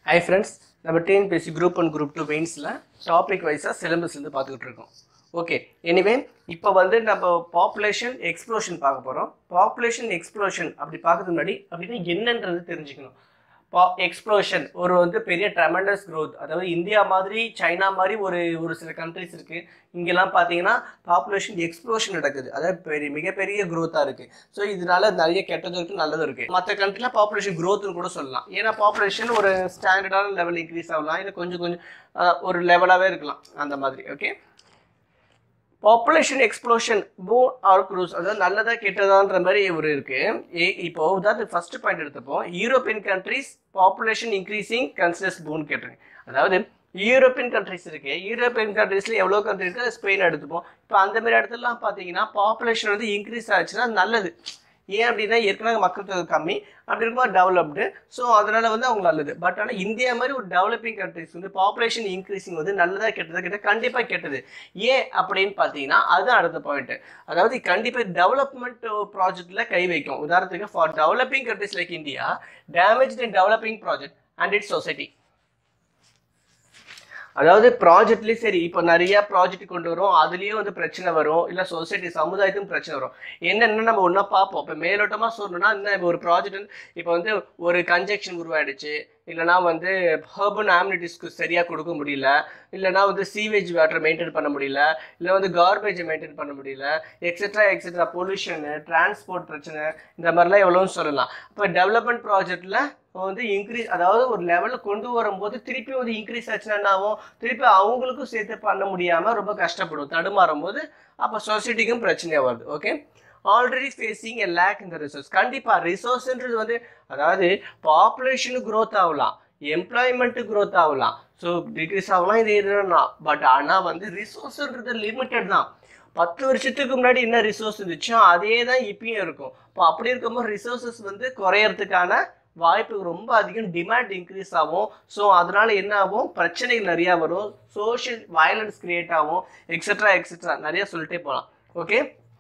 high friends நம்ம TNPSC group one group two மெயின்ஸில் topic வைஸாக சிலபஸ்லேருந்து பார்த்துக்கிட்டு இருக்கோம் ஓகே எனிவே இப்போ வந்து நம்ம பாப்புலேஷன் எக்ஸ்ப்ளோஷன் பார்க்க போகிறோம் பாப்புலேஷன் எக்ஸ்ப்ளோஷன் அப்படி பார்க்கறதுக்கு முன்னாடி அப்படின்னா என்னன்றது தெரிஞ்சுக்கணும் பா எக்ஸ்ப்ளோஷன் ஒரு வந்து பெரிய ட்ரெமண்டஸ் growth அதாவது இந்தியா மாதிரி சைனா மாதிரி ஒரு ஒரு சில கண்ட்ரிஸ் இருக்குது இங்கெல்லாம் பார்த்தீங்கன்னா பாப்புலேஷன் எக்ஸ்ப்ளோஷன் நடக்குது அதாவது பெரிய மிகப்பெரிய growth-ஆ இருக்குது ஸோ இதனால நிறைய கெட்டதும் இருக்குது நல்லதும் இருக்குது மற்ற கண்ட்ரியில் பாப்புலேஷன் க்ரோத்னு கூட சொல்லலாம் ஏன்னா பாப்புலேஷன் ஒரு ஸ்டாண்டர்டான லெவல் இன்க்ரீஸ் ஆகலாம் இல்லை கொஞ்சம் கொஞ்சம் அஹ், ஒரு லெவலாகவே இருக்கலாம் அந்த மாதிரி okay population explosion boon or curse அதாவது நல்லதா கெட்டதான்ற மாதிரி ஒரு இருக்கு ஏ இப்போ உதாரணத்துக்கு ஃபர்ஸ்ட் பாயிண்ட் எடுத்தப்போம் European countries population increasing considers boon கேட்டிருங்க அதாவது யூரோப்பியன் கண்ட்ரிஸ் இருக்கு யூரோப்பியன் கண்ட்ரீஸ்ல எவ்வளோ கண்ட்ரி இருக்கு அது ஸ்பெயின் எடுத்துப்போம் இப்போ அந்த மாதிரி இடத்துலலாம் பார்த்தீங்கன்னா பாப்புலேஷன் வந்து இன்க்ரீஸ் ஆச்சுன்னா நல்லது ஏன் அப்படின்னா ஏற்கனவே மக்கள் தொகை கம்மி அப்படி இருக்கும்போது டெவலப்டு ஸோ அதனால வந்து அவங்க நல்லது பட் ஆனால் இந்தியா மாதிரி ஒரு டெவலப்பிங் கண்ட்ரிஸ் வந்து பாப்புலேஷன் இன்க்ரீசிங் வந்து நல்லதா கெட்டதா கெட்ட கண்டிப்பாக கெட்டது ஏன் அப்படின்னு பார்த்தீங்கன்னா அதுதான் அடுத்த பாயிண்ட் அதாவது கண்டிப்பாக டெவலப்மெண்ட் ப்ராஜெக்ட்ல கை வைக்கும் உதாரணத்துக்கு for developing countries like India damage in developing project and it's society அதாவது ப்ராஜெக்ட்லேயும் சரி இப்போ நிறைய ப்ராஜெக்ட் கொண்டு வரும் அதுலேயும் வந்து பிரச்சனை வரும் இல்லை சொசைட்டி சமுதாயத்துக்கும் பிரச்சனை வரும் என்னென்ன நம்ம ஒன்றா பார்ப்போம் இப்போ மேலோட்டமாக சொல்லணும்னா இந்த ஒரு ப்ராஜெக்ட் இப்போ வந்து ஒரு கன்ஜெக்ஷன் உருவாயிடுச்சு இல்லைனா வந்து ஹர்பன் ஆம்னிட்டிஸ்க்கு சரியாக கொடுக்க முடியல இல்லைனா வந்து சீவேஜ் வாட்டர் மெயின்டைன் பண்ண முடியல இல்லை வந்து கார்பேஜை மெயின்டைன் பண்ண முடியல எக்ஸெட்ரா எக்ஸெட்ரா பொல்யூஷனு டிரான்ஸ்போர்ட் பிரச்சனை இந்த மாதிரிலாம் எவ்வளோன்னு சொல்லலாம் இப்போ டெவலப்மெண்ட் ப்ராஜெக்டில் வந்து இன்க்ரீஸ் அதாவது ஒரு லெவலில் கொண்டு வரும்போது திருப்பி வந்து இன்க்ரீஸ் ஆச்சுன்னா என்ன ஆகும் திருப்பி அவங்களுக்கும் சேர்த்து பண்ண முடியாமல் ரொம்ப கஷ்டப்படும் தடுமாறும் போது அப்போ சொசைட்டிக்கும் பிரச்சனையாக வருது okay already facing a lack இந்த ரிசோர்ஸ் கண்டிப்பாக ரிசோர்ஸ்ன்றது வந்து அதாவது பாப்புலேஷனு growth ஆகலாம் எம்ப்ளாய்மெண்ட்டு growth ஆகலாம் ஸோ டிக்ரீஸ் ஆகலாம் இது எதுனா பட் ஆனால் வந்து ரிசோர்ஸ்ன்றது லிமிட்டட் தான் பத்து வருஷத்துக்கு முன்னாடி என்ன ரிசோர்ஸ் இருந்துச்சோ அதே தான் இப்பயும் இருக்கும் இப்போ அப்படி இருக்கும்போது ரிசோர்ஸஸ் வந்து குறையறதுக்கான வாய்ப்பு ரொம்ப அதிகம் டிமாண்ட் இன்க்ரீஸ் ஆகும் ஸோ அதனால என்ன ஆகும் பிரச்சனைகள் நிறையா வரும் சோஷியல் வயலன்ஸ் கிரியேட் ஆகும் எக்ஸெட்ரா எக்ஸெட்ரா நிறைய சொல்லிட்டே போகலாம் okay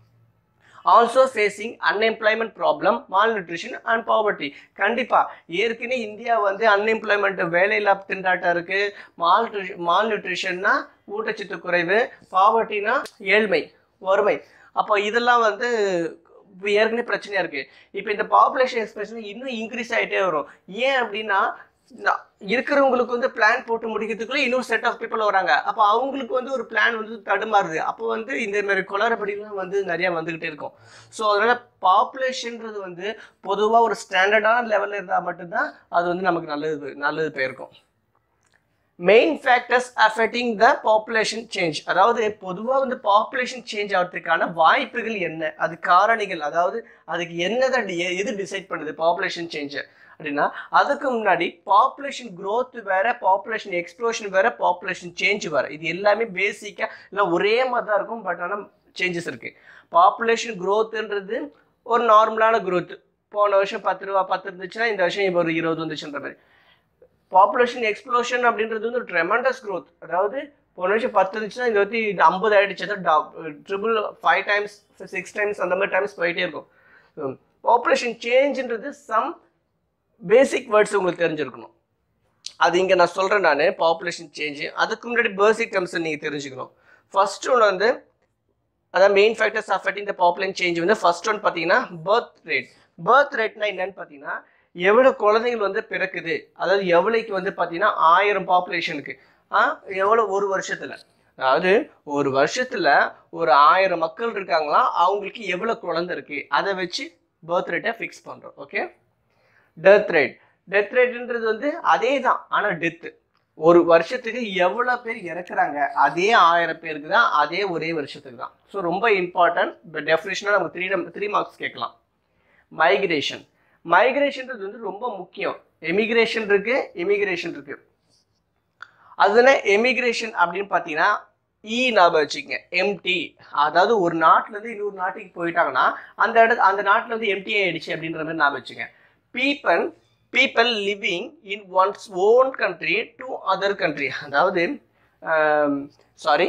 also facing unemployment problem malnutrition and poverty கண்டிப்பாக ஏற்கனவே இந்தியா வந்து அன்எம்ப்ளாய்மெண்ட் வேலையில்லா திண்டாட்டம் இருக்குது மால் மால் நியூட்ரிஷன்னா ஊட்டச்சத்து குறைவு பாவர்ட்டினா ஏழ்மை வறுமை அப்போ இதெல்லாம் வந்து இப்போ ஏற்கனவே பிரச்சனையாக இருக்குது இப்போ இந்த பாப்புலேஷன் எக்ஸ்பிரஷன் இன்னும் இன்க்ரீஸ் ஆகிட்டே வரும் ஏன் அப்படின்னா இந்த- இருக்கிறவங்களுக்கு வந்து பிளான் போட்டு முடிக்கிறதுக்குள்ள இன்னொரு செட் ஆஃப் பீப்புள் வராங்க அப்போ அவங்களுக்கு வந்து ஒரு பிளான் வந்து தடுமாறுது அப்போ வந்து இந்த மாதிரி குளறுபடிலாம் வந்து நிறைய வந்துகிட்டே இருக்கும் ஸோ அதனால பாப்புலேஷன்ன்றது வந்து பொதுவாக ஒரு ஸ்டாண்டர்டான லெவலில் இருந்தால் மட்டும்தான் அது வந்து நமக்கு நல்லது நல்லது போயிருக்கும் main factors affecting the population change அதாவது பொதுவாக வந்து பாப்புலேஷன் சேஞ்ச் ஆகிறதுக்கான வாய்ப்புகள் என்ன அது காரணிகள் அதாவது அதுக்கு என்னதான் டி- எது டிசைட் பண்ணுது பாப்புலேஷன் சேஞ்சை அப்படின்னா அதுக்கு முன்னாடி பாப்புலேஷன் growth வேற பாப்புலேஷன் எக்ஸ்ப்ளோஷன் வேற பாப்புலேஷன் சேஞ்ச் வேற இது எல்லாமே பேசிக்காக இல்லை ஒரே மாதிரி தான் இருக்கும் பட் ஆனால் சேஞ்சஸ் இருக்கு பாப்புலேஷன் growthன்றது ஒரு நார்மலான growth போன வருஷம் பத்து ரூபா பத்து இருந்துச்சுன்னா இந்த வருஷம் இப்போ ஒரு இருபது வந்துச்சுன்ற மாதிரி பாப்புலேஷன் எக்ஸ்ப்ளோஷன் அப்படின்றது வந்து ஒரு ட்ரெமண்டஸ் growth அதாவது போன வருஷம் பத்து இருந்துச்சுன்னா இந்த வாட்டி இது ஐம்பது ஆயிடுச்சு triple five times six times அந்த மாதிரி டைம்ஸ் போயிட்டே இருக்கும் பாப்புலேஷன் சேஞ்சுன்றது சம் பேசிக் வேர்ட்ஸ் உங்களுக்கு தெரிஞ்சிருக்கணும் அது இங்கே நான் சொல்கிறேன் நான் பாப்புலேஷன் சேஞ்சு அதுக்கு முன்னாடி பேசிக் டேர்ம்ஸ் நீங்கள் தெரிஞ்சுக்கணும் ஃபர்ஸ்ட் ஒன்று வந்து அதான் main factors affecting the population change வந்து ஃபர்ஸ்ட் ஒன் பார்த்தீங்கன்னா பர்த் ரேட் பர்த் ரேட்னா என்னன்னு பார்த்தீங்கன்னா எவ்வளோ குழந்தைகள் வந்து பிறக்குது அதாவது எவ்வளோக்கு வந்து பார்த்தீங்கன்னா ஆயிரம் பாப்புலேஷனுக்கு எவ்வளோ ஒரு வருஷத்தில் அதாவது ஒரு வருஷத்தில் ஒரு ஆயிரம் மக்கள் இருக்காங்களா அவங்களுக்கு எவ்வளோ குழந்தை இருக்கு அதை வச்சு பர்த் ரேட்டை ஃபிக்ஸ் பண்ணுறோம் ஓகே டெத் ரேட் டெத் ரேட்ன்றது வந்து அதே தான் ஆனால் டெத்து ஒரு வருஷத்துக்கு எவ்வளோ பேர் இறக்குறாங்க அதே ஆயிரம் பேருக்கு தான் அதே ஒரே வருஷத்துக்கு தான் ஸோ ரொம்ப இம்பார்ட்டன்ட் டெஃபினேஷனாக நம்ம த்ரீ த்ரீ மார்க்ஸ் கேட்கலாம் மைக்ரேஷன் மைக்ரேஷன்றது வந்து ரொம்ப முக்கியம் எமிக்ரேஷன் இருக்கு இமிக்ரேஷன் இருக்கு அதுனா எமிக்ரேஷன் அப்படின்னு பார்த்தீங்கன்னா இ ஞாபகம் வச்சுக்கங்க எம்டி அதாவது ஒரு நாட்டுல இருந்து இன்னொரு நாட்டுக்கு போயிட்டாங்கன்னா அந்த இடத்து அந்த நாட்டுல வந்து எம்டி ஆயிடுச்சு அப்படின்ற மாதிரி ஞாபகம் வச்சுங்க people people living in one's own country to other country அதாவது சாரி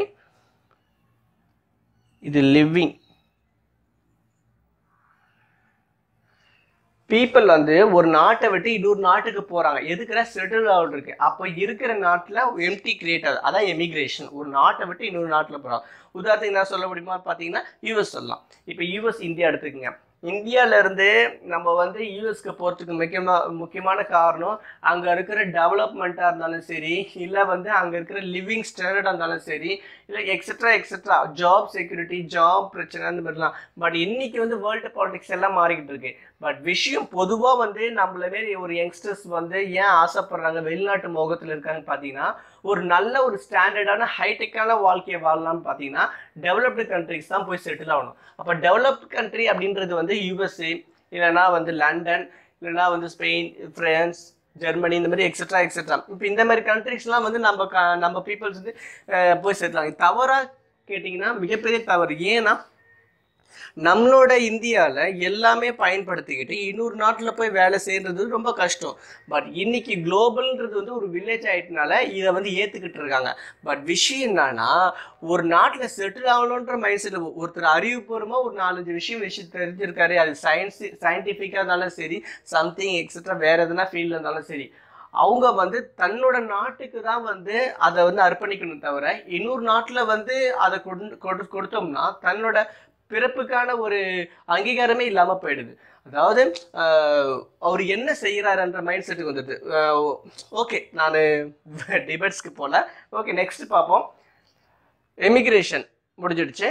இது லிவிங் பீப்புள் வந்து ஒரு நாட்டை விட்டு இன்னொரு நாட்டுக்கு போறாங்க எதுக்குற செட்டில் ஆகுது இருக்கு அப்போ இருக்கிற நாட்டில் எம்டி கிரியேட் ஆகுது அதான் எமிகிரேஷன் ஒரு நாட்டை விட்டு இன்னொரு நாட்டில் போறாங்க உதாரணத்துக்கு என்ன சொல்ல முடியுமா பார்த்தீங்கன்னா யூஎஸ் சொல்லலாம் இப்போ யூஎஸ் இந்தியா எடுத்துக்கங்க இந்தியால இருந்து நம்ம வந்து யூஎஸ்க்கு போகிறதுக்கு முக்கியமா முக்கியமான காரணம் அங்கே இருக்கிற டெவலப்மெண்ட்டாக இருந்தாலும் சரி இல்லை வந்து அங்கே இருக்கிற லிவிங் ஸ்டாண்டர்டாக இருந்தாலும் சரி இல்லை etcetera etcetera job security job பிரச்சனை அந்த மாதிரிலாம் பட் இன்னைக்கு வந்து வேர்ல்டு பாலிடிக்ஸ் எல்லாம் மாறிக்கிட்டு இருக்கு பட் விஷயம் பொதுவாக வந்து நம்மள மாரி ஒரு யங்ஸ்டர்ஸ் வந்து ஏன் ஆசைப்படுறாங்க வெளிநாட்டு மோகத்தில் இருக்காங்கன்னு பார்த்தீங்கன்னா ஒரு நல்ல ஒரு ஸ்டாண்டர்டான ஹைடெக்கான வாழ்க்கையை வாழலாம்னு பார்த்தீங்கன்னா டெவலப்டு கண்ட்ரிஸ் தான் போய் செட்டில் ஆகணும் அப்போ டெவலப்டு கண்ட்ரி அப்படின்றது வந்து யூஎஸ்ஏ இல்லைன்னா வந்து லண்டன் இல்லைன்னா வந்து ஸ்பெயின் பிரான்ஸ் ஜெர்மனி இந்த மாதிரி எக்ஸெட்ரா எக்ஸெட்ரா இப்போ இந்த மாதிரி கண்ட்ரிஸ்லாம் வந்து நம்ம க- நம்ம பீப்புள்ஸ் வந்து அஹ், போய் செட்டில் ஆகும் தவறாக கேட்டிங்கன்னா மிகப்பெரிய தவறு ஏன்னா நம்மளோட இந்தியாவில் எல்லாமே பயன்படுத்திக்கிட்டு இன்னொரு நாட்டில் போய் வேலை செய்யறது ரொம்ப கஷ்டம் பட் இன்னைக்கு குளோபல்ன்றது வந்து ஒரு வில்லேஜ் ஆயிட்டனால இதை வந்து ஏற்றுக்கிட்டு இருக்காங்க பட் விஷயம் என்னன்னா ஒரு நாட்டில் செட்டில் ஆகணுன்ற மைண்ட் செட் ஒருத்தர் அறிவுபூர்வமாக ஒரு நாலஞ்சு விஷயம் விஷயம் தெரிஞ்சிருக்காரு அது சயின்ஸ் சயின்டிஃபிக்காக இருந்தாலும் சரி சம்திங் எக்ஸெட்ரா வேற எதனா ஃபீல்டில் இருந்தாலும் சரி அவங்க வந்து தன்னோட நாட்டுக்கு தான் வந்து அதை வந்து அர்ப்பணிக்கணும் தவிர இன்னொரு நாட்டில் வந்து அதை கொண்டு கொடு கொடுத்தோம்னா தன்னோட பிறப்புக்கான ஒரு அங்கீகாரமே இல்லாமல் போயிடுது அதாவது ஆஹ், அவர் என்ன செய்கிறாருன்ற மைண்ட் செட்டுக்கு வந்துடுது ஓகே நான் டிபேட்ஸ்க்கு போகல ஓகே நெக்ஸ்ட் பார்ப்போம் எமிக்ரேஷன் முடிஞ்சிடுச்சு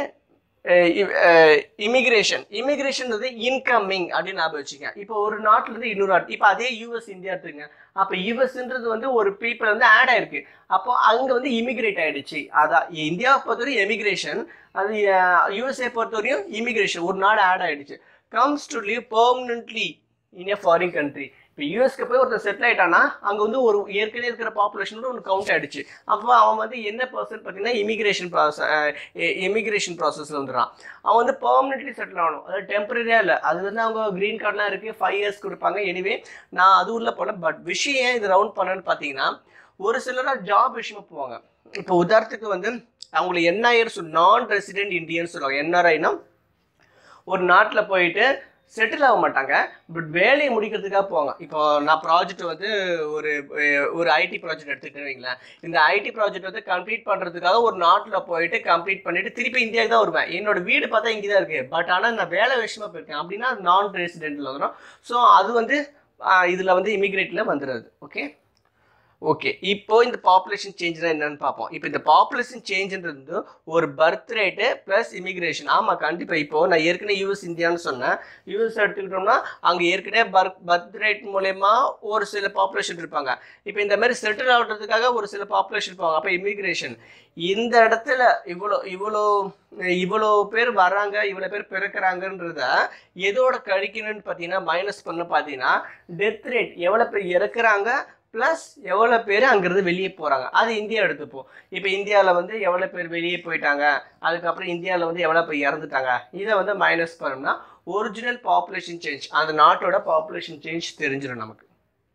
இமிகிரேஷன் இமிகிரேஷன் வந்து இன்கமிங் அப்படின்னு ஞாபகம் வச்சுங்க இப்போ ஒரு நாட்டுல இருந்து இன்னொரு நாட்டு இப்போ அதே யூஎஸ் இந்தியா எடுத்துங்க அப்போ யூஎஸ்ன்றது வந்து ஒரு பீப்புள் வந்து ஆட் ஆயிருக்கு அப்போ அங்க வந்து இமிகிரேட் ஆயிடுச்சு அதான் இந்தியாவை பொறுத்தவரையும் எமிகிரேஷன் அது யூஎஸ்ஏ பொறுத்தவரையும் இமிகிரேஷன் ஒரு நாடு ஆட் ஆயிடுச்சு comes to live permanently in a foreign country இப்போ யூஎஸ்க்கு போய் ஒருத்தர் செட்டில் ஆயிட்டானா அங்கே வந்து ஒரு ஏற்கனவே இருக்கிற பாப்புலேஷனோட ஒன்று கவுண்ட் ஆயிடுச்சு அப்போ அவன் வந்து என்ன பர்சன் பார்த்தீங்கன்னா இமிகிரேஷன் ப்ராசஸ் இமிகிரேஷன் ப்ராசஸில் வந்துடுறான் அவன் வந்து பெர்மனெண்ட்லி செட்டில் ஆகணும் அதாவது டெம்பரரியாக இல்லை அது வந்து அவங்க க்ரீன் கார்டெலாம் இருக்குது ஃபைவ் இயர்ஸ் கொடுப்பாங்க எனிவே நான் அது உள்ள போனேன் பட் விஷயம் ஏன் இது ரவுண்ட் பண்ணேன்னு பார்த்தீங்கன்னா ஒரு சிலராக ஜாப் விஷயமா போவாங்க இப்போ உதாரணத்துக்கு வந்து அவங்களை என்ஐஆர் நான் ரெசிடென்ட் இந்தியன்ஸ் சொல்லுவாங்க என்ஆர்ஐனா ஒரு நாட்டில் போயிட்டு செட்டில் ஆக மாட்டாங்க பட் வேலையை முடிக்கிறதுக்காக போவாங்க இப்போ நான் ப்ராஜெக்ட் வந்து ஒரு அஹ், ஒரு ஐடி ப்ராஜெக்ட் எடுத்துக்கிட்டு வைங்களேன் இந்த ஐடி ப்ராஜெக்ட் வந்து கம்ப்ளீட் பண்ணுறதுக்காக ஒரு நாட்டில் போயிட்டு கம்ப்ளீட் பண்ணிட்டு திருப்பி இந்தியாவுக்கு தான் வருவேன் என்னோட வீடு பார்த்தா இங்கே தான் இருக்குது பட் ஆனால் நான் வேலை விஷயமா போயிருக்கேன் அப்படின்னா நான் ரெசிடென்ட்டில் வந்துடும் ஸோ அது வந்து இதில் வந்து இமிகிரேட்டில் வந்துடுது ஓகே ஓகே இப்போ இந்த பாப்புலேஷன் சேஞ்ச்னா என்னன்னு பார்ப்போம் இப்போ இந்த பாப்புலேஷன் சேஞ்சுன்றது வந்து ஒரு பர்த் ரேட்டு ப்ளஸ் இமிகிரேஷன் ஆமாம் கண்டிப்பாக இப்போ நான் ஏற்கனவே யூஎஸ் இந்தியான்னு சொன்னேன் யூஎஸ் எடுத்துக்கிட்டோம்னா அங்கே ஏற்கனவே பர்த் பர்த் ரேட் மூலயமா ஒரு சில பாப்புலேஷன் இருப்பாங்க இப்போ இந்த மாதிரி செட்டில் ஆகுறதுக்காக ஒரு சில பாப்புலேஷன் இருப்பாங்க அப்போ இமிகிரேஷன் இந்த இடத்துல இவ்வளோ இவ்வளோ இவ்வளோ பேர் வராங்க இவ்வளோ பேர் பிறக்கிறாங்கன்றத எதோட கழிக்கணும்னு பார்த்தீங்கன்னா மைனஸ் பண்ண பார்த்தீங்கன்னா டெத் ரேட் எவ்வளோ பேர் இறக்குறாங்க ப்ளஸ் எவ்வளோ பேர் அங்கேருந்து வெளியே போகிறாங்க அது இந்தியா எடுத்துப்போம் இப்போ இந்தியாவில் வந்து எவ்வளோ பேர் வெளியே போயிட்டாங்க அதுக்கப்புறம் இந்தியாவில் வந்து எவ்வளோ பேர் இறந்துட்டாங்க இதை வந்து மைனஸ் பண்ணோம்னா ஒரிஜினல் பாப்புலேஷன் சேஞ்ச் அந்த நாட்டோட பாப்புலேஷன் சேஞ்ச் தெரிஞ்சிடும் நமக்கு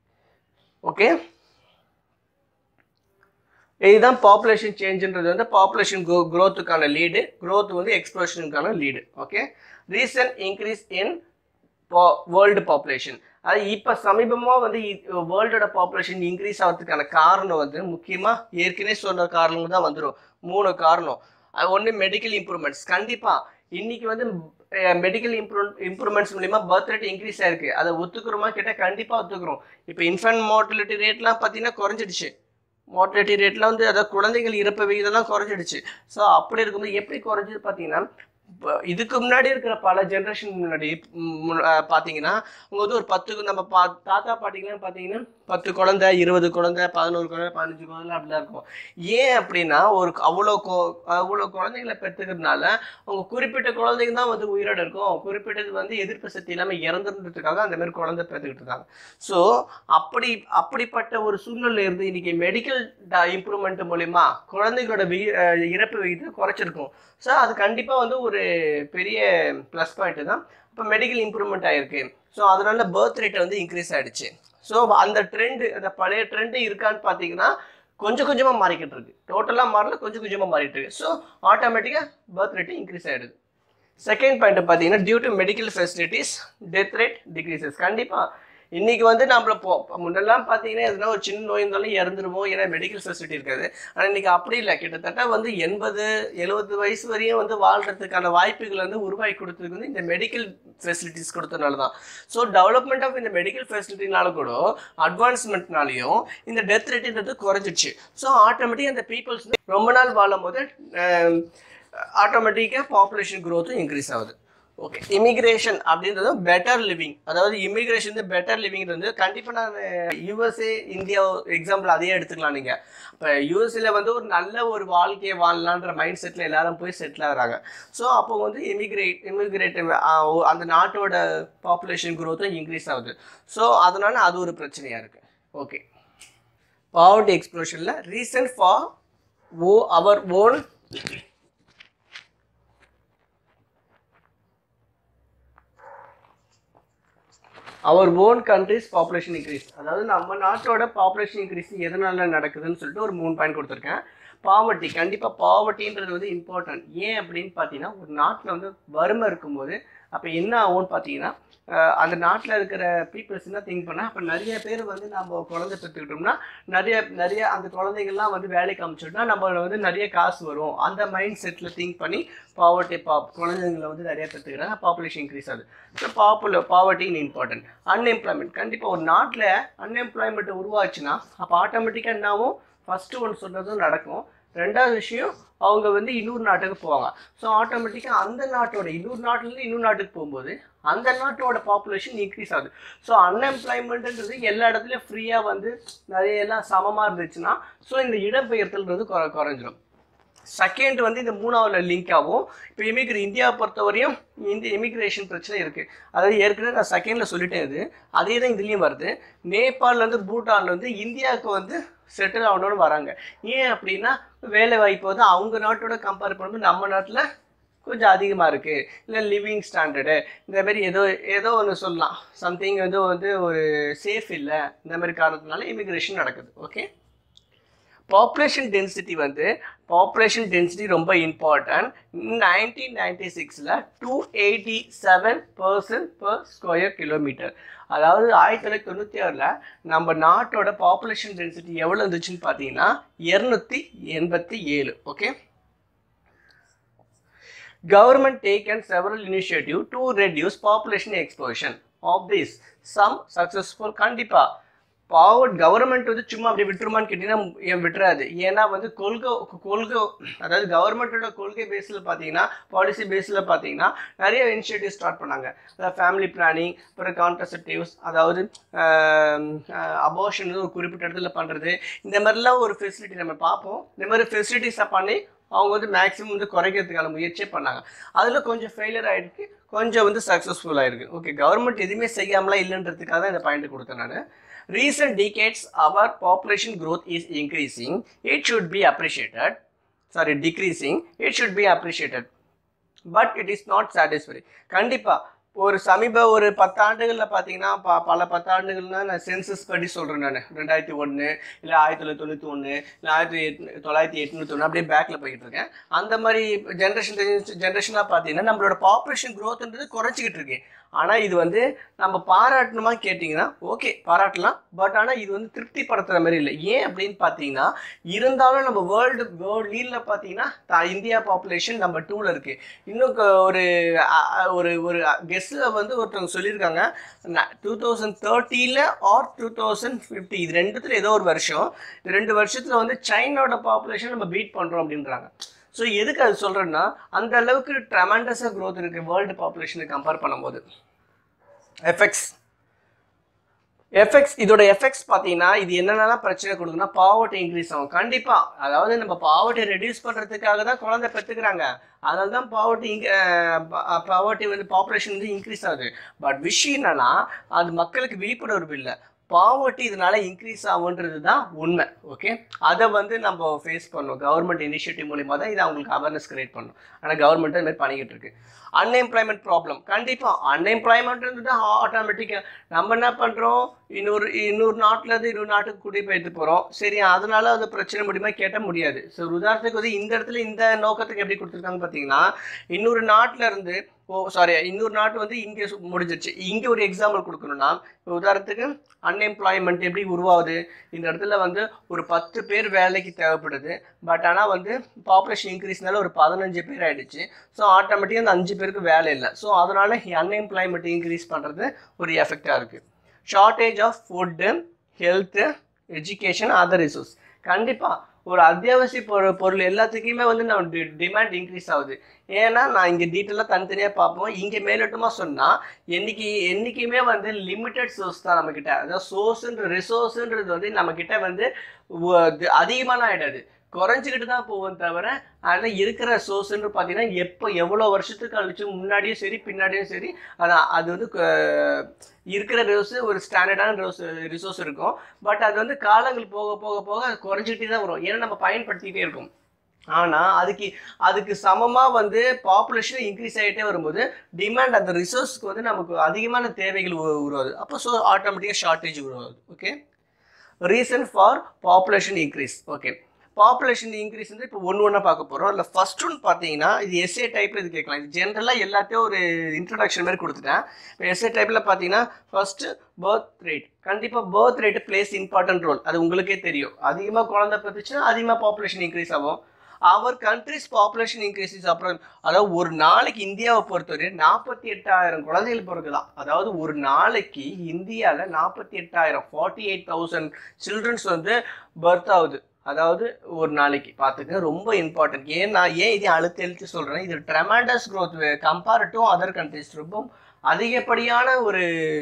ஓகே இதுதான் பாப்புலேஷன் சேஞ்சுன்றது வந்து பாப்புலேஷன் க்ரோ க்ரோத்துக்கான லீடு growth வந்து எக்ஸ்ப்ளோஷனுக்கான lead okay recent increase in world population அது இப்போ சமீபமாக வந்து வேர்ல்டோட பாப்புலேஷன் இன்க்ரீஸ் ஆகிறதுக்கான காரணம் வந்து முக்கியமாக ஏற்கனவே சொன்ன காரணங்கள் தான் வந்துடும் மூணு காரணம் அது ஒன்று மெடிக்கல் இம்ப்ரூவ்மெண்ட்ஸ் கண்டிப்பாக இன்னைக்கு வந்து மெடிக்கல் இம்ப்ரூவ் இம்ப்ரூவ்மெண்ட்ஸ் மூலிமா பர்த் ரேட் இன்க்ரீஸ் ஆயிருக்கு அதை ஒத்துக்கிறோமா கேட்டால் கண்டிப்பாக ஒத்துக்கிறோம் இப்போ இன்ஃபென்ட் மார்டிலிட்டி ரேட்லாம் பார்த்தீங்கன்னா குறைஞ்சிடுச்சு மார்டிலிட்டி ரேட்லாம் வந்து அதாவது குழந்தைகள் இறப்பு விகிதம்லாம் குறைஞ்சிடுச்சு ஸோ அப்படி இருக்கும்போது எப்படி குறைஞ்சது பார்த்தீங்கன்னா இப்போ இதுக்கு முன்னாடி இருக்கிற பல ஜென்ரேஷன் முன்னாடி ம், முன்- அஹ், பார்த்தீங்கன்னா அவங்க வந்து ஒரு பத்து நம்ம பா தாத்தா பாட்டிங்கலாம் பார்த்தீங்கன்னா பத்து குழந்தை இருபது குழந்தை பதினோரு குழந்தை பதினஞ்சு குழந்தை அப்படிலாம் இருக்கும் ஏன் அப்படின்னா ஒரு அவ்வளோ கொ- அவ்வளோ குழந்தைங்களை பெற்றுக்கிறதுனால அவங்க குறிப்பிட்ட குழந்தைங்க தான் வந்து உயிரோட இருக்கும் குறிப்பிட்டது வந்து எதிர்ப்பு சக்தி இல்லாமல் இறந்துன்றதுக்காக அந்த மாதிரி குழந்தை பெற்றுக்கிட்டு இருக்காங்க ஸோ அப்படி அப்படிப்பட்ட ஒரு சூழ்நிலை இருந்து இன்னைக்கு மெடிக்கல் இம்ப்ரூவ்மெண்ட் மூலிமா குழந்தைகளோட வி அஹ் இறப்பு விகிதம் குறைச்சிருக்கும் ஸோ அது கண்டிப்பாக வந்து ஒரு பெரிய ப்ளஸ் பாயிண்ட் தான் இப்போ மெடிக்கல் இம்ப்ரூவ்மெண்ட் ஆயிருக்கு ஸோ அதனால பர்த் ரேட் வந்து இன்க்ரீஸ் ஆயிடுச்சு ஸோ அந்த ட்ரெண்டு அந்த பழைய ட்ரெண்டு இருக்கான்னு பார்த்தீங்கன்னா கொஞ்சம் கொஞ்சமாக மாறிக்கிட்டு இருக்கு டோட்டலாக மாறல கொஞ்சம் கொஞ்சமாக மாறிட்டு இருக்கு ஸோ ஆட்டோமேட்டிக்காக பர்த் ரேட்டு இன்க்ரீஸ் ஆயிடுது செகண்ட் பாயிண்ட் பார்த்தீங்கன்னா due to medical facilities death rate decreases கண்டிப்பாக இன்னைக்கு வந்து நம்மள போ முன்னெல்லாம் பார்த்தீங்கன்னா எதுனா ஒரு சின்ன நோய் இருந்தாலும் இறந்துருவோம் ஏன்னா மெடிக்கல் ஃபெசிலிட்டி இருக்காது ஆனால் இன்னைக்கு அப்படி இல்லை கிட்டத்தட்ட வந்து எண்பது எழுபது வயசு வரையும் வந்து வாழ்றதுக்கான வாய்ப்புகள் வந்து உருவாக்கி கொடுத்ததுக்கு வந்து இந்த மெடிக்கல் ஃபெசிலிட்டிஸ் கொடுத்தனால தான் ஸோ டெவலப்மெண்ட் ஆஃப் இந்த மெடிக்கல் ஃபெசிலிட்டினால கூட அட்வான்ஸ்மெண்ட்னாலையும் இந்த டெத் ரேட்டுன்றது குறைஞ்சிச்சு ஸோ ஆட்டோமேட்டிக்காக இந்த பீப்புள்ஸ் ரொம்ப நாள் வாழும் போது ஆட்டோமேட்டிக்காக பாப்புலேஷன் க்ரோத்தும் இன்க்ரீஸ் ஆகுது ஓகே இமிக்ரேஷன் அப்படின்றது பெட்டர் லிவிங் அதாவது இமிக்ரேஷன் வந்து பெட்டர் லிவிங் வந்து கண்டிப்பாக நான் யூஎஸ்ஏ இந்தியா எக்ஸாம்பிள் அதையே எடுத்துக்கலாம் நீங்கள் இப்போ யூஎஸ்ஏல வந்து ஒரு நல்ல ஒரு வாழ்க்கையை வாழலான்ற மைண்ட் செட்டில் எல்லாரும் போய் செட்டில் ஆகிறாங்க ஸோ அப்போ வந்து இமிக்ரேட் இமிக்ரேட் அந்த நாட்டோட பாப்புலேஷன் க்ரோத்தும் இன்க்ரீஸ் ஆகுது ஸோ அதனால அது ஒரு பிரச்சனையாக இருக்குது ஓகே பாவர்ட்டி எக்ஸ்ப்ளோஷனில் reason for oh our own our own countries population increase அதாவது நம்ம நாட்டோட பாப்புலேஷன் இன்க்ரீஸ் எதனால நடக்குதுன்னு சொல்லிட்டு ஒரு மூணு பாயிண்ட் கொடுத்துருக்கேன் பாவர்ட்டி கண்டிப்பாக பாவர்ட்டின்றது வந்து இம்பார்ட்டன்ட் ஏன் அப்படின்னு பார்த்தீங்கன்னா ஒரு நாட்டில் வந்து வறுமை இருக்கும்போது அப்போ என்ன ஆகும்னு பார்த்தீங்கன்னா அஹ் அந்த நாட்டில் இருக்கிற பீப்புள்ஸ் என்ன திங்க் பண்ணால் அப்போ நிறைய பேர் வந்து நம்ம குழந்தை பெற்றுக்கிட்டோம்னா நிறைய நிறைய அந்த குழந்தைங்கள்லாம் வந்து வேலைக்கு அமைச்சிட்டோம்னா நம்ம வந்து நிறைய காசு வரும் அந்த மைண்ட் செட்டில் திங்க் பண்ணி பாவர்ட்டி பா குழந்தைங்களை வந்து நிறைய பெற்றுக்கிறாங்க பாப்புலேஷன் இன்க்ரீஸ் ஆகுது so popular poverty in important unemployment கண்டிப்பாக ஒரு நாட்டில் அன்எம்ப்ளாய்மெண்ட் உருவாச்சுன்னா அப்போ ஆட்டோமேட்டிக்காக என்னாகும் ஃபஸ்ட்டு ஒன்று சொன்னதும் நடக்கும் ரெண்டாவது விஷயம் அவங்க வந்து இன்னொரு நாட்டுக்கு போவாங்க ஸோ ஆட்டோமேட்டிக்காக அந்த நாட்டோட இன்னொரு நாட்டிலேருந்து இன்னொரு நாட்டுக்கு போகும்போது அந்த நாட்டோட பாப்புலேஷன் இன்க்ரீஸ் ஆகுது ஸோ அன்எம்ப்ளாய்மெண்ட்ன்றது எல்லா இடத்துலையும் ஃப்ரீயாக வந்து நிறைய எல்லாம் சமமாக இருந்துச்சுன்னா ஸோ இந்த இடம்பெயர்த்தல்ன்றது குறை குறைஞ்சிரும் செகண்ட் வந்து இந்த மூணாவது லிங்க் ஆகும் இப்போ இமிகிரே இந்தியாவை பொறுத்தவரையும் இந்த இமிக்ரேஷன் பிரச்சனை இருக்குது அதாவது ஏற்கனவே நான் செகண்டில் சொல்லிட்டேன் இது அதே தான் இதுலேயும் வருது நேபாள்லேருந்து பூட்டான்லேருந்து இந்தியாவுக்கு வந்து செட்டில் ஆகணும்னு வராங்க ஏன் அப்படின்னா வேலை வாய்ப்பு வந்து அவங்க நாட்டோட கம்பேர் பண்ணும்போது நம்ம நாட்டில் கொஞ்சம் அதிகமாக இருக்குது இல்லை லிவிங் ஸ்டாண்டர்டு இந்த மாதிரி ஏதோ ஏதோ ஒன்று சொல்லலாம் சம்திங் வந்து வந்து ஒரு சேஃப் இல்லை இந்த மாதிரி காரணத்தினால இமிக்ரேஷன் நடக்குது ஓகே பாப்புலேஷன் டென்சிட்டி வந்து பாப்புலேஷன் டென்சிட்டி ரொம்ப இம்பார்ட்டன்ட் நைன்டீன் நைன்டி சிக்ஸில் two eighty seven percent per square kilometre அதாவது ஆயிரத்தி தொள்ளாயிரத்தி தொண்ணூற்றி ஆறில் நம்ம நாட்டோட பாப்புலேஷன் டென்சிட்டி எவ்வளோ இருந்துச்சுன்னு பார்த்தீங்கன்னா இரநூத்தி எண்பத்தி ஏழு okay government taken several initiative to reduce population explosion of this some successful கண்டிப்பா பாவர்ட் கவர்மெண்ட் வந்து சும்மா அப்படி விட்டுருமான்னு கேட்டிங்கன்னா ஏன் விட்டுறாது ஏன்னா வந்து கொள்கை கொள்கை அதாவது கவர்மெண்ட்டோட கொள்கை பேஸில் பார்த்தீங்கன்னா பாலிசி பேஸில் பார்த்தீங்கன்னா நிறைய இனிஷியேட்டிவ் ஸ்டார்ட் பண்ணாங்க அதாவது ஃபேமிலி பிளானிங் அப்புறம் கான்ட்ரசெப்டிவ்ஸ் அதாவது அபோஷன் ஒரு குறிப்பிட்ட இடத்துல பண்ணுறது இந்த மாதிரிலாம் ஒரு ஃபெசிலிட்டி நம்ம பார்ப்போம் இந்த மாதிரி ஃபெசிலிட்டிஸை பண்ணி அவங்க வந்து மேக்ஸிமம் வந்து குறைக்கிறதுக்கான முயற்சியே பண்ணாங்க அதில் கொஞ்சம் ஃபெயிலியர் ஆகிருக்கு கொஞ்சம் வந்து சக்ஸஸ்ஃபுல் ஆயிருக்கு ஓகே கவர்மெண்ட் எதுவுமே செய்யாமலாம் இல்லைன்றதுக்காக தான் இந்த பாயிண்ட் கொடுத்தேன் நான் recent decades our population growth is increasing it should be appreciated sorry decreasing it should be appreciated but it is not satisfy கண்டிப்பாக ஒரு சமீப ஒரு பத்தாண்டுகளில் பார்த்தீங்கன்னா ப பல பத்தாண்டுகள்னா நான் சென்சஸ் படி சொல்கிறேன் நான் ரெண்டாயிரத்தி ஒன்று இல்லை ஆயிரத்தி தொள்ளாயிரத்தி தொண்ணூற்றி ஒன்று இல்லை ஆயிரத்தி எட்நூ தொள்ளாயிரத்தி எட்நூற்றி ஒன்று அப்படியே பேக்கில் போய்கிட்டு இருக்கேன் அந்த மாதிரி ஜென்ரேஷன் ஜென்ரேஷனாக பார்த்தீங்கன்னா நம்மளோட பாப்புலேஷன் க்ரோத்ன்றது குறைச்சிக்கிட்டு இருக்கு ஆனால் இது வந்து நம்ம பாராட்டணுமா கேட்டிங்கன்னா ஓகே பாராட்டலாம் பட் ஆனால் இது வந்து திருப்திப்படுத்துகிற மாதிரி இல்லை ஏன் அப்படின்னு பார்த்தீங்கன்னா இருந்தாலும் நம்ம வேர்ல்டு வேர்ல்டு லீடில் பார்த்தீங்கன்னா த- இந்தியா பாப்புலேஷன் நம்ம டூவில் இருக்குது இன்னும் க- ஒரு அ- அ- ஒரு ஒரு கெஸ்ட்டில் வந்து ஒருத்தவங்க சொல்லியிருக்காங்க டூ தௌசண்ட் தேர்ட்டியில் ஆர் டூ தௌசண்ட் ஃபிஃப்டி இது ரெண்டுத்துல ஏதோ ஒரு வருஷம் இந்த ரெண்டு வருஷத்தில் வந்து சைனாவோட பாப்புலேஷன் நம்ம பீட் பண்ணுறோம் அப்படின்றாங்க ஸோ எதுக்கு அது சொல்கிறேன்னா அந்த அளவுக்கு ட்ரமெண்டஸாக growth இருக்குது வேர்ல்டு பாப்புலேஷனை கம்பேர் பண்ணும்போது எஃபெக்ட்ஸ் எஃபெக்ட்ஸ் இதோட எஃபெக்ட்ஸ் பார்த்தீங்கன்னா இது என்னென்னலாம் பிரச்சனை கொடுக்குன்னா பாவர்ட்டி இன்க்ரீஸ் ஆகும் கண்டிப்பாக அதாவது நம்ம பாவர்ட்டி ரெடியூஸ் பண்ணுறதுக்காக தான் குழந்தை பெற்றுக்கிறாங்க அதனால தான் பாவர்ட்டி இங்க பாவர்ட்டி வந்து பாப்புலேஷன் வந்து இன்க்ரீஸ் ஆகுது பட் விஷயம் என்னன்னா அது மக்களுக்கு விழிப்புணர்வு இல்லை பாவர்ட்டி இதனால இன்க்ரீஸ் ஆகுன்றது தான் உண்மை ஓகே அதை வந்து நம்ம ஃபேஸ் பண்ணோம் கவர்மெண்ட் இனிஷியேட்டிவ் மூலிமா தான் இதை அவங்களுக்கு அவேர்னஸ் கிரியேட் பண்ணணும் ஆனால் கவர்மெண்ட் அது மாதிரி பண்ணிக்கிட்டு இருக்கு அன்எம்ப்ளாய்மெண்ட் ப்ராப்ளம் கண்டிப்பாக அன்எம்ப்ளாய்மெண்ட்ன்றது ஆட்டோமேட்டிக்காக நம்ம என்ன பண்ணுறோம் இன்னொரு இன்னொரு நாட்டில் இருந்து இன்னொரு நாட்டுக்கு குடிபெயர்த்து போகிறோம் சரி அதனால அது பிரச்சனை முடியுமா கேட்ட முடியாது ஸோ உதாரணத்துக்கு வந்து இந்த இடத்துல இந்த நோக்கத்துக்கு எப்படி கொடுத்துருக்காங்க பார்த்தீங்கன்னா இன்னொரு நாட்டில் இருந்து ஓ சாரி இன்னொரு நாட்டு வந்து இங்கே முடிஞ்சிருச்சு இங்கே ஒரு எக்ஸாம்பிள் கொடுக்கணும்னா இப்போ உதாரணத்துக்கு அன்எம்ப்ளாய்மெண்ட் எப்படி உருவாகுது இந்த இடத்துல வந்து ஒரு பத்து பேர் வேலைக்கு தேவைப்படுது பட் ஆனால் வந்து பாப்புலேஷன் இன்க்ரீஸ்னால ஒரு பதினஞ்சு பேர் ஆயிடுச்சு ஸோ ஆட்டோமேட்டிக்காக அந்த அஞ்சு பேருக்கு வேலை இல்லை ஸோ அதனால அன்எம்ப்ளாய்மெண்ட் இன்க்ரீஸ் பண்ணுறது ஒரு எஃபெக்டாக இருக்குது shortage of food health education other resource கண்டிப்பாக ஒரு அத்தியாவசிய பொருள் பொருள் எல்லாத்துக்குமே வந்து நம்ம டிமாண்ட் இன்க்ரீஸ் ஆகுது ஏன்னா நான் இங்கே டீட்டெயிலாக தனித்தனியாக பார்ப்போம் இங்கே மேலோட்டமாக சொன்னால் என்னைக்கு என்றைக்குமே வந்து லிமிட்டட் சோர்ஸ் தான் நம்மக்கிட்ட அதாவது சோர்ஸுன்ற ரிசோர்ஸுன்றது வந்து நம்மக்கிட்ட வந்து அதிகமான ஆகிடாது குறைஞ்சிக்கிட்டு தான் போகும் தவிர அதில் இருக்கிற சோர்ஸ்ன்னு பார்த்தீங்கன்னா எப்போ எவ்வளோ வருஷத்துக்கு கழிச்சு முன்னாடியும் சரி பின்னாடியும் சரி அதான் அது வந்து க- இருக்கிற ரிசோர்ஸ் ஒரு ஸ்டாண்டர்டான ரிசோர்ஸ் ரிசோர்ஸ் இருக்கும் பட் அது வந்து காலங்கள் போக போக போக அது குறைஞ்சிக்கிட்டே தான் வரும் ஏன்னா நம்ம பயன்படுத்திக்கிட்டே இருக்கோம் ஆனால் அதுக்கு அதுக்கு சமமாக வந்து பாப்புலேஷன் இன்க்ரீஸ் ஆகிட்டே வரும்போது டிமாண்ட் அந்த ரிசோர்ஸ்க்கு வந்து நமக்கு அதிகமான தேவைகள் உ- உருவாகுது அப்போ ஸோ ஆட்டோமேட்டிக்காக ஷார்ட்டேஜ் உருவாகுது okay reason for population increase okay population increase வந்து இப்போ ஒன்று ஒன்றா பார்க்க போகிறோம் இல்லை ஃபர்ஸ்ட் ஒன் பார்த்தீங்கன்னா இது எஸ்ஏ டைப்பில் இது கேட்கலாம் இது ஜென்ரலாக எல்லாத்தையும் ஒரு இன்ட்ரடக்ஷன் மாதிரி கொடுத்துட்டேன் இப்போ எஸ்ஏ டைப்பில் பார்த்தீங்கன்னா ஃபர்ஸ்ட்டு பர்த் ரேட் கண்டிப்பாக birth rate plays important role அது உங்களுக்கே தெரியும் அதிகமாக குழந்தை பத்துச்சுன்னா அதிகமாக பாப்புலேஷன் இன்க்ரீஸ் ஆகும் அவர் கண்ட்ரிஸ் பாப்புலேஷன் இன்க்ரீஸஸ் அப்புறம் அதாவது ஒரு நாளைக்கு இந்தியாவை பொறுத்தவரை நாற்பத்தி எட்டாயிரம் குழந்தைகள் பிறகுதான் அதாவது ஒரு நாளைக்கு இந்தியாவில் நாற்பத்தி எட்டாயிரம் ஃபார்ட்டி எயிட் தௌசண்ட் சில்ட்ரன்ஸ் வந்து பர்த் ஆகுது அதாவது ஒரு நாளைக்கு பார்த்துக்க ரொம்ப இம்பார்ட்டன்ட் ஏன் நான் ஏன் இதை அழுத்தி அழுத்தி சொல்கிறேன் இது tremendous growth compare to other countries ரொம்ப அதிகப்படியான ஒரு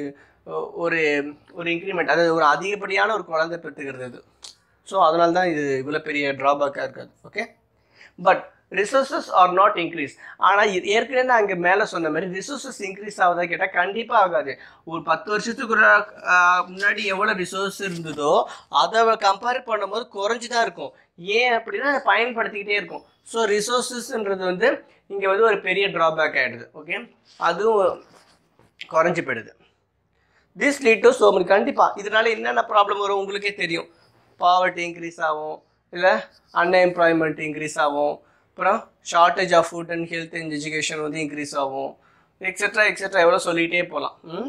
ஒரு ஒரு இன்க்ரிமெண்ட் அதாவது ஒரு அதிகப்படியான ஒரு குழந்தை பெற்றுக்கிறது இது ஸோ அதனால தான் இது இவ்வளோ பெரிய ட்ராபேக்காக இருக்காது okay but resources are not increase ஆனால் ஏற்கனவே நான் அங்கே மேலே சொன்ன மாதிரி ரிசோர்ஸஸ் இன்க்ரீஸ் ஆகுதா கேட்டால் கண்டிப்பாக ஆகாது ஒரு பத்து வருஷத்துக்கு ஒரு, ஆஹ், முன்னாடி எவ்வளோ ரிசோர்ஸ் இருந்ததோ அதை கம்பேர் பண்ணும்போது குறைஞ்சி தான் இருக்கும் ஏன் அப்படின்னா அதை பயன்படுத்திக்கிட்டே இருக்கும் ஸோ ரிசோர்ஸஸ்ன்றது வந்து இங்கே வந்து ஒரு பெரிய ட்ராபேக் ஆகிடுது ஓகே அதுவும் குறைஞ்சி போயிடுது this lead to so many கண்டிப்பாக இதனால என்னென்ன ப்ராப்ளம் வரும் உங்களுக்கே தெரியும் பாவர்ட்டி இன்க்ரீஸ் ஆகும் இல்லை அன்எம்ப்ளாய்மெண்ட் இன்க்ரீஸ் ஆகும் அப்புறம் shortage of food and health and education வந்து இன்க்ரீஸ் ஆகும் எக்ஸெட்ரா எக்ஸெட்ரா எவ்வளோ சொல்லிகிட்டே போகலாம் ம்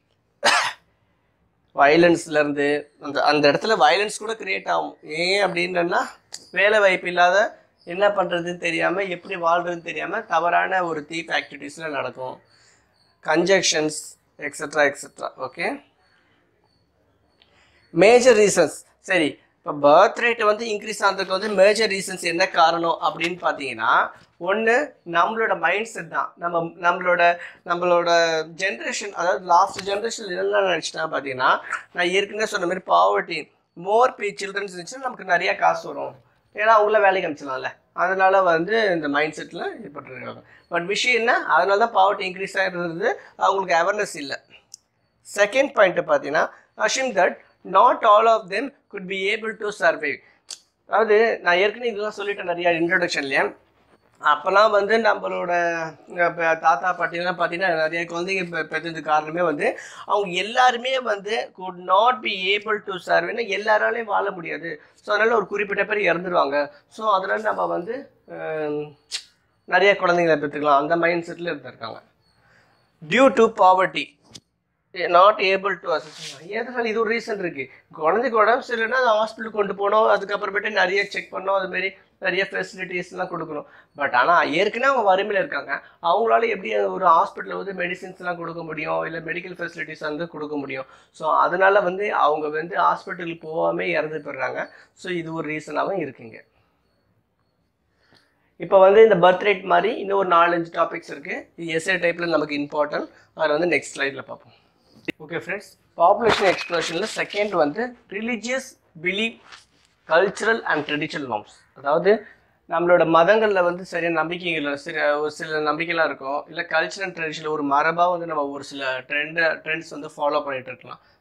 வயலன்ஸ்லேருந்து அந்த அந்த இடத்துல வயலன்ஸ் கூட கிரியேட் ஆகும் ஏன் அப்படின்னா வேலை வாய்ப்பு இல்லாத என்ன பண்ணுறதுன்னு தெரியாமல் எப்படி வாழ்றதுன்னு தெரியாமல் தவறான ஒரு தீப் ஆக்டிவிட்டீஸில் நடக்கும் conjunctions etcetera etcetera okay major reasons சரி இப்போ பர்த் ரேட் வந்து இன்க்ரீஸ் ஆனதுக்கு வந்து மேஜர் ரீசன்ஸ் என்ன காரணம் அப்படின்னு பார்த்தீங்கன்னா ஒன்று நம்மளோட மைண்ட் செட் தான் நம்ம நம்மளோட நம்மளோட ஜென்ரேஷன் அதாவது லாஸ்ட் ஜென்ரேஷன் என்ன நினச்சிட்டா பார்த்தீங்கன்னா நான் ஏற்கனவே சொன்ன மாதிரி பாவர்ட்டி மோர் பே சில்ட்ரன்ஸ் இருந்துச்சுன்னா நமக்கு நிறைய காசு வரும் ஏன்னா அவங்கள வேலைக்கு அனுப்பிச்சலாம்ல அதனால வந்து இந்த மைண்ட் செட்டில் இது பண்ணிருக்காங்க பட் விஷயம் என்ன அதனால தான் பாவர்ட்டி இன்க்ரீஸ் ஆகிருந்தது அவங்களுக்கு அவேர்னஸ் இல்லை செகண்ட் பாயிண்ட் பார்த்தீங்கன்னா assume that not all of them could be able to survive அதாவது நான் ஏற்கனவே இதெல்லாம் சொல்லிட்டேன் நிறையா இன்ட்ரடக்ஷன்லேயே அப்போல்லாம் வந்து நம்மளோட அஹ், ப- தாத்தா பாட்டிலாம் பார்த்தீங்கன்னா நிறைய குழந்தைங்க பெ- பெற்றது காரணமே வந்து அவங்க எல்லாருமே வந்து could not be able to சர்வேன்னா எல்லாராலையும் வாழ முடியாது ஸோ அதனால் ஒரு குறிப்பிட்ட பேர் இறந்துருவாங்க ஸோ அதனால் நம்ம வந்து அஹ், நிறைய குழந்தைங்களை பெற்றுக்கலாம் அந்த மைண்ட் செட்டில் இருந்திருக்காங்க due to poverty not able to access எதனால இது ஒரு ரீசன் இருக்கு குழந்தைக்கு உடம்பு சரியில்லைன்னா அதை ஹாஸ்பிட்டல் கொண்டு போனோம் அதுக்கப்புறமேட்டு நிறைய செக் பண்ணோம் அது மாதிரி நிறைய ஃபெசிலிட்டிஸ்லாம் கொடுக்கணும் பட் ஆனால் ஏற்கனவே அவங்க வறுமையில் இருக்காங்க அவங்களால எப்படி ஒரு ஹாஸ்பிட்டலில் வந்து மெடிசின்ஸ்லாம் கொடுக்க முடியும் இல்லை மெடிக்கல் ஃபெசிலிட்டிஸ் வந்து கொடுக்க முடியும் ஸோ அதனால வந்து அவங்க வந்து ஹாஸ்பிட்டலுக்கு போகாமே இறந்து போயிடுறாங்க ஸோ இது ஒரு ரீசனாகவும் இருக்குங்க இப்போ வந்து இந்த பர்த் ரேட் மாதிரி இன்னும் ஒரு நாலஞ்சு டாபிக்ஸ் இருக்குது இது எஸ்ஏ டைப்பில் நமக்கு இம்பார்ட்டன்ட் அதில் வந்து நெக்ஸ்ட் ஸ்லைடில் பார்ப்போம் ஓகே ஃப்ரெண்ட்ஸ் பாப்புலேஷன் எக்ஸ்ப்ளோஷனில் செகண்ட் வந்து religious belief cultural and traditional norms அதாவது நம்மளோட மதங்களில் வந்து சரியான நம்பிக்கைகள் சில ஒரு சில நம்பிக்கைலாம் இருக்கும் இல்லை கல்ச்சர் அண்ட் ட்ரெடிஷனல் ஒரு மரபாக வந்து நம்ம ஒரு சில ட்ரெண்ட் ட்ரெண்ட்ஸ் வந்து ஃபாலோ பண்ணிட்டு இருக்கலாம்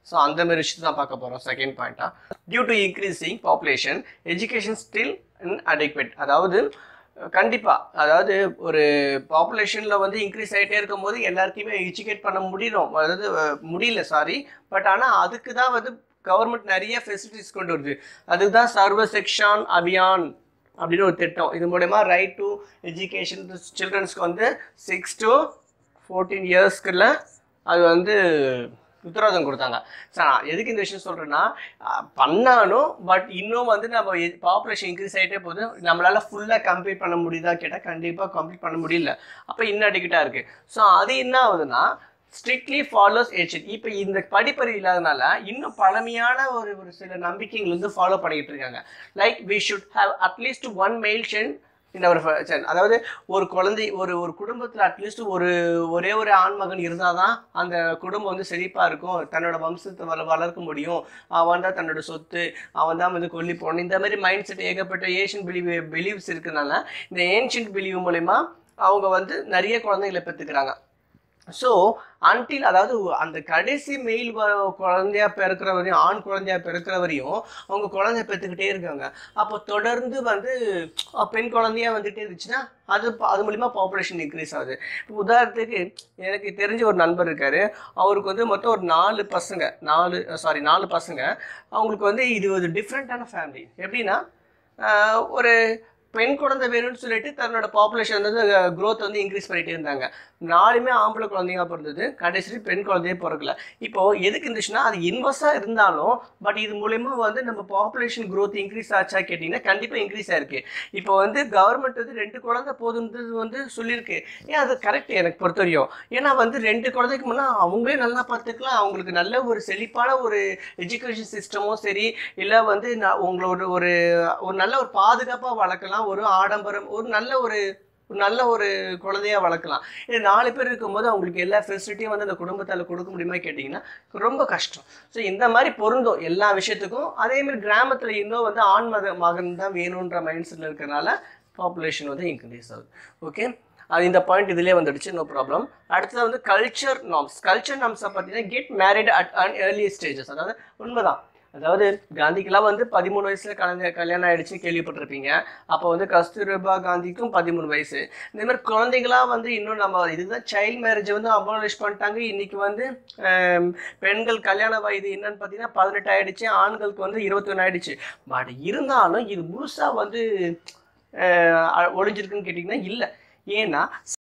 ஸோ அந்த மாதிரி விஷயத்தை தான் பார்க்க போகிறோம் செகண்ட் பாயிண்டா due to increasing population education still inadequate அதாவது கண்டிப்பாக அதாவது ஒரு பாப்புலேஷனில் வந்து இன்க்ரீஸ் ஆகிட்டே இருக்கும்போது எல்லாருக்குமே எஜுகேட் பண்ண முடியும் அதாவது அஹ், முடியல சாரி பட் ஆனால் அதுக்கு தான் வந்து கவர்மெண்ட் நிறைய ஃபெசிலிட்டிஸ் கொண்டு வருது அதுக்கு தான் சர்வ செக்ஷான் அபியான் அப்படின்னு ஒரு திட்டம் இது மூலயமா ரைட் டு எஜுகேஷன் சில்ட்ரன்ஸ்க்கு வந்து சிக்ஸ் டு ஃபோர்டீன் இயர்ஸ்க்குள்ள அது வந்து உத்தரவாதம் கொடுத்தாங்க சார் நான் எதுக்கு இந்த விஷயம் சொல்கிறேன்னா பண்ணாலும் பட் இன்னும் வந்து நம்ம பாப்புலேஷன் இன்க்ரீஸ் ஆகிட்டே போகுது நம்மளால ஃபுல்லாக கம்ப்ளீட் பண்ண முடியுதா கேட்டால் கண்டிப்பாக கம்ப்ளீட் பண்ண முடியல அப்போ இன்னும் அடிக்கிட்டாக இருக்குது ஸோ அது என்ன ஆகுதுன்னா ஸ்ட்ரிக்ட்லி ஃபாலோஸ் ஏஷன் இப்போ இந்த படிப்பறிவு இல்லாதனால இன்னும் பழமையான ஒரு ஒரு சில நம்பிக்கைகள் வந்து ஃபாலோ பண்ணிக்கிட்டு இருக்காங்க like we should have at least one male son இந்த ஒரு ஃப- அதாவது ஒரு குழந்தை ஒரு ஒரு குடும்பத்தில் அட்லீஸ்ட் ஒரு ஒரே ஒரு ஆண் மகன் இருந்தால் தான் அந்த குடும்பம் வந்து செழிப்பாக இருக்கும் தன்னோட வம்சத்தை வள வளர்க்க முடியும் அவன் தான் தன்னோட சொத்து அவன் தான் வந்து கொல்லி போகணும் இந்த மாதிரி மைண்ட் செட் ஏகப்பட்ட ஏஷியன் பிலீவ் பிலீவ்ஸ் இருக்கிறதுனால இந்த ஏன்ஷியன்ட் பிலீவ் மூலயமா அவங்க வந்து நிறைய குழந்தைகளை பெற்றுக்கிறாங்க ஸோ அன்டில் அதாவது அந்த கடைசி மெயில் குழந்தையா பிறக்கிற வரையும் ஆண் குழந்தையா பிறக்கிற வரையும் அவங்க குழந்தைய பெற்றுக்கிட்டே இருக்காங்க அப்போ தொடர்ந்து வந்து அஹ், பெண் குழந்தையா வந்துட்டே இருந்துச்சுன்னா அது ப- அது மூலிமா பாப்புலேஷன் இன்க்ரீஸ் ஆகுது இப்போ உதாரணத்துக்கு எனக்கு தெரிஞ்ச ஒரு நண்பர் இருக்காரு அவருக்கு வந்து மொத்தம் ஒரு நாலு பசங்க நாலு சாரி நாலு பசங்க அவங்களுக்கு வந்து இது ஒரு டிஃப்ரெண்ட்டான ஃபேமிலி எப்படின்னா ஆஹ், ஒரு பெண் குழந்தை வேணும்னு சொல்லிட்டு தன்னோட பாப்புலேஷன் வந்து growth வந்து இன்க்ரீஸ் பண்ணிட்டே இருந்தாங்க நாலுமே ஆம்பளை குழந்தைங்க பிறந்தது கடைசி பெண் குழந்தையே பிறக்கல இப்போ எதுக்கு இருந்துச்சுன்னா அது இன்வெஸ்டாக இருந்தாலும் பட் இது மூலயமா வந்து நம்ம பாப்புலேஷன் growth இன்க்ரீஸ் ஆச்சா கேட்டிங்கன்னா கண்டிப்பாக இன்க்ரீஸ் ஆயிருக்கு இப்போ வந்து கவர்மெண்ட் வந்து ரெண்டு குழந்தை போதுன்றது வந்து சொல்லியிருக்கு ஏன் அது கரெக்ட் எனக்கு பொறுத்த வரையும் ஏன்னா வந்து ரெண்டு குழந்தைக்கு முன்னா அவங்களே நல்லா பார்த்துக்கலாம் அவங்களுக்கு நல்ல ஒரு செழிப்பான ஒரு எஜுகேஷன் சிஸ்டமும் சரி இல்லை வந்து நான் உங்களோட ஒரு ஒரு நல்ல ஒரு பாதுகாப்பாக வளர்க்கலாம் ஒரு ஆடம்பரம் ஒரு நல்ல ஒரு ஒரு நல்ல ஒரு குழந்தையா வளர்க்கலாம் இது நாலு பேர் இருக்கும்போது அவங்களுக்கு எல்லா ஃபெசிலிட்டியும் வந்து அந்த குடும்பத்தால் கொடுக்க முடியுமா கேட்டிங்கன்னா ரொம்ப கஷ்டம் ஸோ இந்த மாதிரி பொருந்தும் எல்லா விஷயத்துக்கும் அதே மாதிரி கிராமத்தில் இன்னும் வந்து ஆண் மக மகன் தான் வேணுன்ற மைண்ட் செட்டில் இருக்கிறனால பாப்புலேஷன் வந்து இன்க்ரீஸ் ஆகுது ஓகே அது இந்த பாயிண்ட் இதுலேயே வந்துடுச்சு நோ ப்ராப்ளம் அடுத்தது வந்து கல்ச்சர் நார்ம்ஸ் கல்ச்சர் நார்ம்ஸை பார்த்தீங்கன்னா get married at an early stages அதாவது உண்மைதான் அதாவது காந்திக்கெல்லாம் வந்து பதிமூணு வயசுல கல்யாணம் கல்யாணம் ஆயிடுச்சு கேள்விப்பட்டிருப்பீங்க அப்போ வந்து கஸ்தூர்பா காந்திக்கும் பதிமூணு வயசு இந்த மாதிரி குழந்தைங்களா வந்து இன்னும் நம்ம இதுதான் சைல்ட் மேரேஜ் வந்து அபாலிஷ் பண்ணிட்டாங்க இன்னைக்கு வந்து ஆம், பெண்கள் கல்யாண வயது என்னன்னு பார்த்தீங்கன்னா பதினெட்டு ஆயிடுச்சு ஆண்களுக்கு வந்து இருபத்தொன்று ஆயிடுச்சு பட் இருந்தாலும் இது முழுசா வந்து அஹ், ஒழிஞ்சிருக்குன்னு கேட்டிங்கன்னா இல்லை ஏன்னா